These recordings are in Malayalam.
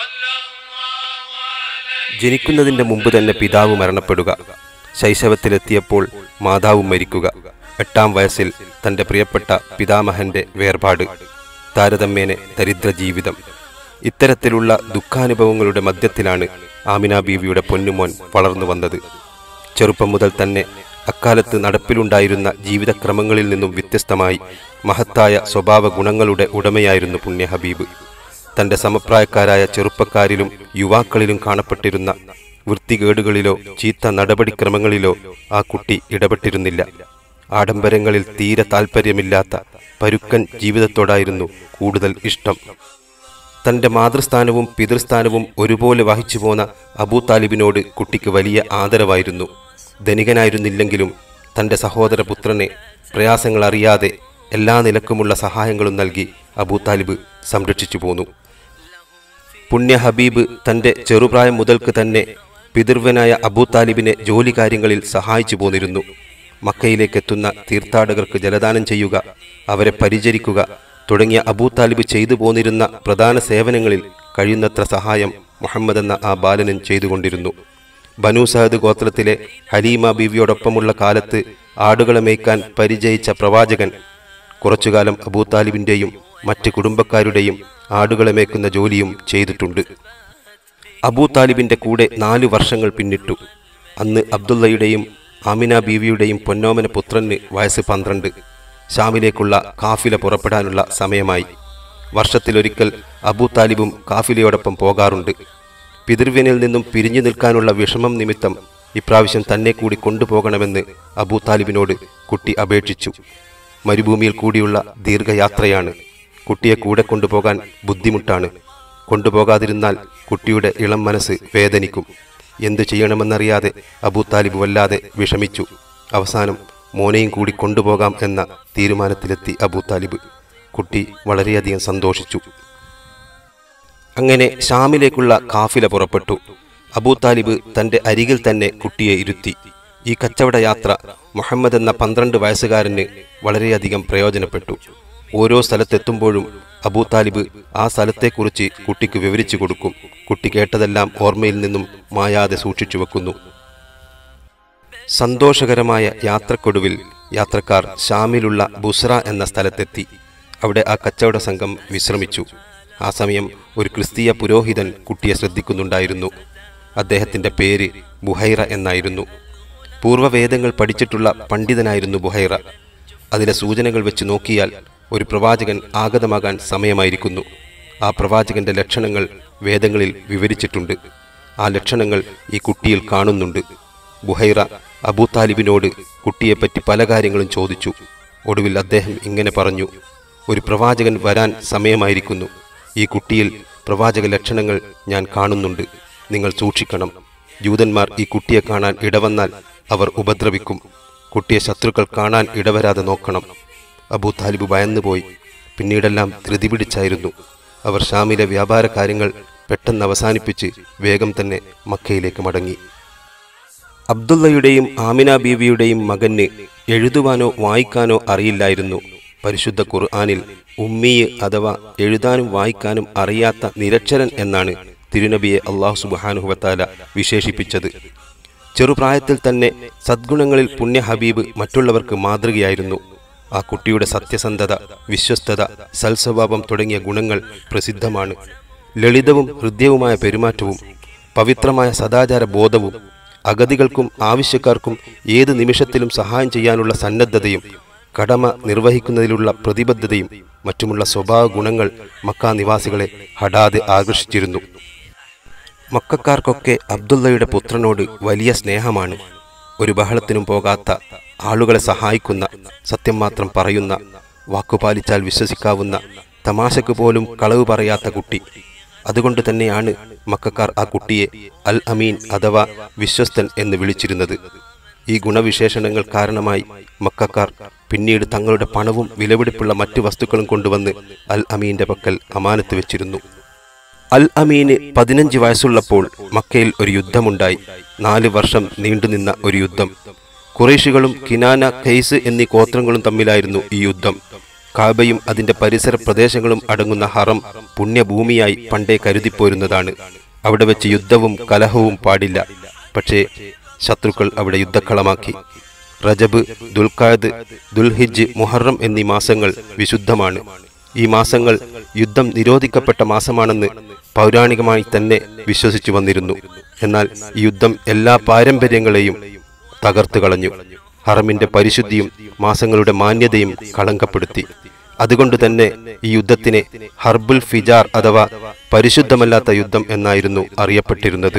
ജനിക്കുന്നതിന്റെ മുമ്പ് തന്നെ പിതാവ് മരണപ്പെടുക ശൈശവത്തിലെത്തിയപ്പോൾ മാതാവും മരിക്കുക എട്ടാം വയസ്സിൽ തന്റെ പ്രിയപ്പെട്ട പിതാമഹന്റെ വേർപാട് താരതമ്യേന ദരിദ്ര ജീവിതം ഇത്തരത്തിലുള്ള ദുഃഖാനുഭവങ്ങളുടെ മധ്യത്തിലാണ് ആമിന ബീവിയുടെ പൊന്നുമോൻ വളർന്നു വന്നത് ചെറുപ്പം മുതൽ തന്നെ അക്കാലത്ത് നടപ്പിലുണ്ടായിരുന്ന ജീവിതക്രമങ്ങളിൽ നിന്നും വ്യത്യസ്തമായി മഹത്തായ സ്വഭാവ ഗുണങ്ങളുടെ ഉടമയായിരുന്നു പുണ്യ ഹബീബ് തന്റെ സമപ്രായക്കാരായ ചെറുപ്പക്കാരിലും യുവാക്കളിലും കാണപ്പെട്ടിരുന്ന വൃത്തികേടുകളിലോ ചീത്ത നടപടിക്രമങ്ങളിലോ ആ കുട്ടി ഇടപെട്ടിരുന്നില്ല ആഡംബരങ്ങളിൽ തീരെ താൽപ്പര്യമില്ലാത്ത പരുക്കൻ ജീവിതത്തോടായിരുന്നു കൂടുതൽ ഇഷ്ടം തന്റെ മാതൃസ്ഥാനവും പിതൃസ്ഥാനവും ഒരുപോലെ വഹിച്ചു പോന്ന അബൂ താലിബിനോട് കുട്ടിക്ക് വലിയ ആദരവായിരുന്നു ധനികനായിരുന്നില്ലെങ്കിലും തന്റെ സഹോദര പുത്രനെ പ്രയാസങ്ങൾ അറിയാതെ എല്ലാ നിലക്കുമുള്ള സഹായങ്ങളും നൽകി അബൂ താലിബ് സംരക്ഷിച്ചു പോന്നു പുണ്യ ഹബീബ് തന്റെ ചെറുപ്രായം മുതൽക്ക് തന്നെ പിതൃവനായ അബൂ താലിബിനെ ജോലി കാര്യങ്ങളിൽ സഹായിച്ചു പോന്നിരുന്നു മക്കയിലേക്കെത്തുന്ന തീർത്ഥാടകർക്ക് ജലദാനം ചെയ്യുക അവരെ പരിചരിക്കുക തുടങ്ങിയ അബൂ താലിബ് ചെയ്തു പോന്നിരുന്ന പ്രധാന സേവനങ്ങളിൽ കഴിയുന്നത്ര സഹായം മുഹമ്മദ് എന്ന ആ ബാലനും ചെയ്തുകൊണ്ടിരുന്നു ബനു സഹദ് ഗോത്രത്തിലെ ഹലീമ ബീവിയോടൊപ്പമുള്ള കാലത്ത് ആടുകളെ മേയ്ക്കാൻ പരിചയിച്ച പ്രവാചകൻ കുറച്ചുകാലം അബൂ താലിബിൻ്റെയും മറ്റ് കുടുംബക്കാരുടെയും ആടുകളെ മേക്കുന്ന ജോലിയും ചെയ്തിട്ടുണ്ട് അബൂ താലിബിൻ്റെ കൂടെ നാലു വർഷങ്ങൾ പിന്നിട്ടു അന്ന് അബ്ദുള്ളയുടെയും ആമിന ബീവിയുടെയും പൊന്നോമന പുത്രന് വയസ്സ് പന്ത്രണ്ട് ഷാമിലേക്കുള്ള കാഫില പുറപ്പെടാനുള്ള സമയമായി വർഷത്തിലൊരിക്കൽ അബൂ താലിബും കാഫിലയോടൊപ്പം പോകാറുണ്ട് പിതൃവ്യനിൽ നിന്നും പിരിഞ്ഞു നിൽക്കാനുള്ള വിഷമം നിമിത്തം ഇപ്രാവശ്യം തന്നെ കൂടി കൊണ്ടുപോകണമെന്ന് അബൂ താലിബിനോട് കുട്ടി അപേക്ഷിച്ചു മരുഭൂമിയിൽ കൂടിയുള്ള ദീർഘയാത്രയാണ് കുട്ടിയെ കൂടെ കൊണ്ടുപോകാൻ ബുദ്ധിമുട്ടാണ് കൊണ്ടുപോകാതിരുന്നാൽ കുട്ടിയുടെ ഇളം മനസ്സ് വേദനിക്കും എന്തു ചെയ്യണമെന്നറിയാതെ അബൂ താലിബ് വല്ലാതെ വിഷമിച്ചു അവസാനം മോനെയും കൂടി കൊണ്ടുപോകാം എന്ന തീരുമാനത്തിലെത്തി അബൂ താലിബ് കുട്ടി വളരെയധികം സന്തോഷിച്ചു അങ്ങനെ ഷാമിലേക്കുള്ള കാഫില പുറപ്പെട്ടു അബൂ താലിബ് തന്റെ അരികിൽ തന്നെ കുട്ടിയെ ഇരുത്തി ഈ കച്ചവട യാത്ര മുഹമ്മദ് എന്ന പന്ത്രണ്ട് വയസ്സുകാരന് വളരെയധികം പ്രയോജനപ്പെട്ടു ഓരോ സ്ഥലത്തെത്തുമ്പോഴും അബൂ താലിബ് ആ സ്ഥലത്തെക്കുറിച്ച് കുട്ടിക്ക് വിവരിച്ചു കൊടുക്കും കുട്ടി കേട്ടതെല്ലാം ഓർമ്മയിൽ നിന്നും മായാതെ സൂക്ഷിച്ചു വെക്കുന്നു സന്തോഷകരമായ യാത്രക്കൊടുവിൽ യാത്രക്കാർ ഷാമിലുള്ള ബുസ്ര എന്ന സ്ഥലത്തെത്തി അവിടെ ആ കച്ചവട സംഘം വിശ്രമിച്ചു ആ സമയം ഒരു ക്രിസ്തീയ പുരോഹിതൻ കുട്ടിയെ ശ്രദ്ധിക്കുന്നുണ്ടായിരുന്നു അദ്ദേഹത്തിന്റെ പേര് ബുഹൈറ എന്നായിരുന്നു പൂർവ്വവേദങ്ങൾ പഠിച്ചിട്ടുള്ള പണ്ഡിതനായിരുന്നു ബുഹൈറ അതിലെ സൂചനകൾ വെച്ച് നോക്കിയാൽ ഒരു പ്രവാചകൻ ആഗതമാകാൻ സമയമായിരിക്കുന്നു ആ പ്രവാചകന്റെ ലക്ഷണങ്ങൾ വേദങ്ങളിൽ വിവരിച്ചിട്ടുണ്ട് ആ ലക്ഷണങ്ങൾ ഈ കുട്ടിയിൽ കാണുന്നുണ്ട് ബുഹൈറ അബൂ താലിബിനോട് കുട്ടിയെപ്പറ്റി പല കാര്യങ്ങളും ചോദിച്ചു ഒടുവിൽ അദ്ദേഹം ഇങ്ങനെ പറഞ്ഞു ഒരു പ്രവാചകൻ വരാൻ സമയമായിരിക്കുന്നു ഈ കുട്ടിയിൽ പ്രവാചക ലക്ഷണങ്ങൾ ഞാൻ കാണുന്നുണ്ട് നിങ്ങൾ സൂക്ഷിക്കണം ജൂതന്മാർ ഈ കുട്ടിയെ കാണാൻ ഇടവന്നാൽ അവർ ഉപദ്രവിക്കും കുട്ടിയെ ശത്രുക്കൾ കാണാൻ ഇടവരാതെ നോക്കണം അബൂ താലിബ് ഭയന്നുപോയി പിന്നീടെല്ലാം ധൃതി പിടിച്ചായിരുന്നു അവർ ഷാമിലെ വ്യാപാര കാര്യങ്ങൾ പെട്ടെന്ന് അവസാനിപ്പിച്ച് വേഗം തന്നെ മക്കയിലേക്ക് മടങ്ങി അബ്ദുള്ളയുടെയും ആമിന ബീവിയുടെയും മകന് എഴുതുവാനോ വായിക്കാനോ അറിയില്ലായിരുന്നു പരിശുദ്ധ ഖുർആാനിൽ ഉമ്മിയ് അഥവാ എഴുതാനും വായിക്കാനും അറിയാത്ത നിരക്ഷരൻ എന്നാണ് തിരുനബിയെ അള്ളാഹു സുബാനുഹുവത്താല വിശേഷിപ്പിച്ചത് ചെറുപ്രായത്തിൽ തന്നെ സദ്ഗുണങ്ങളിൽ പുണ്യ ഹബീബ് മറ്റുള്ളവർക്ക് മാതൃകയായിരുന്നു ആ കുട്ടിയുടെ സത്യസന്ധത വിശ്വസ്തത സൽസ്വഭാവം തുടങ്ങിയ ഗുണങ്ങൾ പ്രസിദ്ധമാണ് ലളിതവും ഹൃദ്യവുമായ പെരുമാറ്റവും പവിത്രമായ സദാചാര ബോധവും അഗതികൾക്കും ആവശ്യക്കാർക്കും ഏത് നിമിഷത്തിലും സഹായം ചെയ്യാനുള്ള സന്നദ്ധതയും കടമ നിർവഹിക്കുന്നതിലുള്ള പ്രതിബദ്ധതയും മറ്റുമുള്ള സ്വഭാവ ഗുണങ്ങൾ മക്ക നിവാസികളെ ഹഠാതെ ആകർഷിച്ചിരുന്നു മക്കാർക്കൊക്കെ അബ്ദുള്ളയുടെ പുത്രനോട് വലിയ സ്നേഹമാണ് ഒരു ബഹളത്തിനും പോകാത്ത ആളുകളെ സഹായിക്കുന്ന സത്യം മാത്രം പറയുന്ന വാക്കുപാലിച്ചാൽ വിശ്വസിക്കാവുന്ന തമാശക്ക് പോലും കളവ് പറയാത്ത കുട്ടി അതുകൊണ്ട് തന്നെയാണ് മക്കാർ ആ കുട്ടിയെ അൽ അമീൻ അഥവാ വിശ്വസ്തൻ എന്ന് വിളിച്ചിരുന്നത് ഈ ഗുണവിശേഷണങ്ങൾ കാരണമായി മക്കാർ പിന്നീട് തങ്ങളുടെ പണവും വിലപിടിപ്പുള്ള മറ്റു വസ്തുക്കളും കൊണ്ടുവന്ന് അൽ അമീന്റെ പക്കൽ അമാനത്ത് വെച്ചിരുന്നു അൽ അമീന് പതിനഞ്ച് വയസ്സുള്ളപ്പോൾ മക്കയിൽ ഒരു യുദ്ധമുണ്ടായി നാല് വർഷം നീണ്ടുനിന്ന ഒരു യുദ്ധം കുറേശികളും കിനാന ഖൈസ് എന്നീ ഗോത്രങ്ങളും തമ്മിലായിരുന്നു ഈ യുദ്ധം കാബയും അതിന്റെ പരിസര പ്രദേശങ്ങളും അടങ്ങുന്ന ഹറം പുണ്യഭൂമിയായി പണ്ടേ കരുതിപ്പോരുന്നതാണ് അവിടെ വെച്ച് യുദ്ധവും കലഹവും പാടില്ല പക്ഷേ ശത്രുക്കൾ അവിടെ യുദ്ധക്കളമാക്കി റജബ് ദുൽഖാദ് ദുൽഹിജ് മുഹറം എന്നീ മാസങ്ങൾ വിശുദ്ധമാണ് ഈ മാസങ്ങൾ യുദ്ധം നിരോധിക്കപ്പെട്ട മാസമാണെന്ന് പൗരാണികമായി തന്നെ വിശ്വസിച്ചു വന്നിരുന്നു എന്നാൽ ഈ യുദ്ധം എല്ലാ പാരമ്പര്യങ്ങളെയും തകർത്തു കളഞ്ഞു ഹറമിന്റെ പരിശുദ്ധിയും മാസങ്ങളുടെ മാന്യതയും കളങ്കപ്പെടുത്തി അതുകൊണ്ട് തന്നെ ഈ യുദ്ധത്തിനെ ഹർബുൽ ഫിജാർ അഥവാ പരിശുദ്ധമല്ലാത്ത യുദ്ധം എന്നായിരുന്നു അറിയപ്പെട്ടിരുന്നത്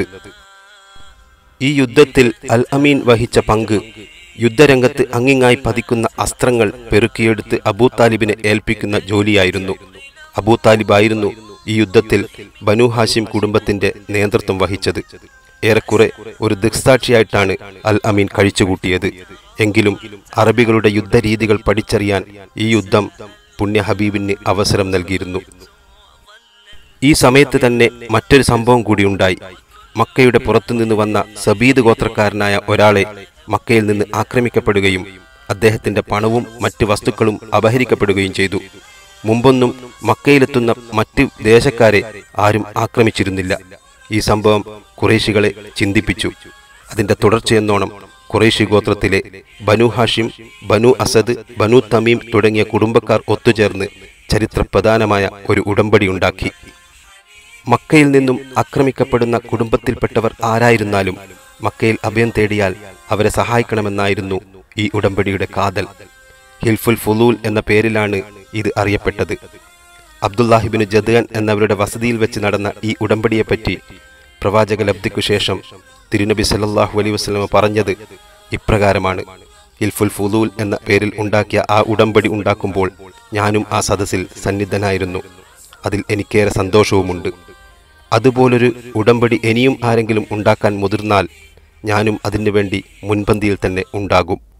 ഈ യുദ്ധത്തിൽ അൽ അമീൻ വഹിച്ച പങ്ക് യുദ്ധരംഗത്ത് അങ്ങിങ്ങായി പതിക്കുന്ന അസ്ത്രങ്ങൾ പെറുക്കിയെടുത്ത് അബൂ താലിബിനെ ഏൽപ്പിക്കുന്ന ജോലിയായിരുന്നു അബൂ താലിബായിരുന്നു ഈ യുദ്ധത്തിൽ ബനു ഹാഷിം കുടുംബത്തിന്റെ നേതൃത്വം വഹിച്ചത് ഏറെക്കുറെ ഒരു ദൃക്സാക്ഷിയായിട്ടാണ് അൽ അമീൻ കഴിച്ചുകൂട്ടിയത് എങ്കിലും അറബികളുടെ യുദ്ധരീതികൾ പഠിച്ചറിയാൻ ഈ യുദ്ധം പുണ്യ ഹബീബിന് അവസരം നൽകിയിരുന്നു ഈ സമയത്ത് തന്നെ മറ്റൊരു സംഭവം കൂടി ഉണ്ടായി മക്കയുടെ പുറത്തുനിന്ന് വന്ന സബീദ് ഗോത്രക്കാരനായ ഒരാളെ മക്കയിൽ നിന്ന് ആക്രമിക്കപ്പെടുകയും അദ്ദേഹത്തിന്റെ പണവും മറ്റ് വസ്തുക്കളും അപഹരിക്കപ്പെടുകയും ചെയ്തു മുമ്പൊന്നും മക്കയിലെത്തുന്ന മറ്റ് ദേശക്കാരെ ആരും ആക്രമിച്ചിരുന്നില്ല ഈ സംഭവം കുറേശികളെ ചിന്തിപ്പിച്ചു അതിന്റെ തുടർച്ചയെന്നോണം കുറേശി ഗോത്രത്തിലെ Banu Hashim Banu Asad Banu Tamim തുടങ്ങിയ കുടുംബക്കാർ ഒത്തുചേർന്ന് ചരിത്രപ്രധാനമായ ഒരു ഉടമ്പടി ഉണ്ടാക്കി മക്കയിൽ നിന്നും ആക്രമിക്കപ്പെടുന്ന കുടുംബത്തിൽപ്പെട്ടവർ ആരായിരുന്നാലും മക്കയിൽ അഭയം തേടിയാൽ അവരെ സഹായിക്കണമെന്നായിരുന്നു ഈ ഉടമ്പടിയുടെ കാതൽ ഹിൽഫുൽ ഫുലൂൽ എന്ന പേരിലാണ് ഇത് അറിയപ്പെട്ടത് അബ്ദുല്ലാഹിബിന് ജദ്ഗൻ എന്നവരുടെ വസതിയിൽ വെച്ച് നടന്ന ഈ ഉടമ്പടിയെപ്പറ്റി പ്രവാചക ലബ്ധിക്കു ശേഷം തിരുനബി സല്ലല്ലാഹു അലൈഹി വസല്ലമ പറഞ്ഞത് ഇപ്രകാരമാണ് ഹിൽഫുൽ ഫുലൂൽ എന്ന പേരിൽ ഉണ്ടാക്കിയ ആ ഉടമ്പടി ഉണ്ടാക്കുമ്പോൾ ഞാനും ആ സദസ്സിൽ സന്നിധനായിരുന്നു അതിൽ എനിക്കേറെ സന്തോഷവുമുണ്ട് അതുപോലൊരു ഉടമ്പടി ഇനിയും ആരെങ്കിലും ഉണ്ടാക്കാൻ മുതിർന്നാൽ ഞാനും അതിനു വേണ്ടി മുൻപന്തിയിൽ തന്നെ ഉണ്ടാകും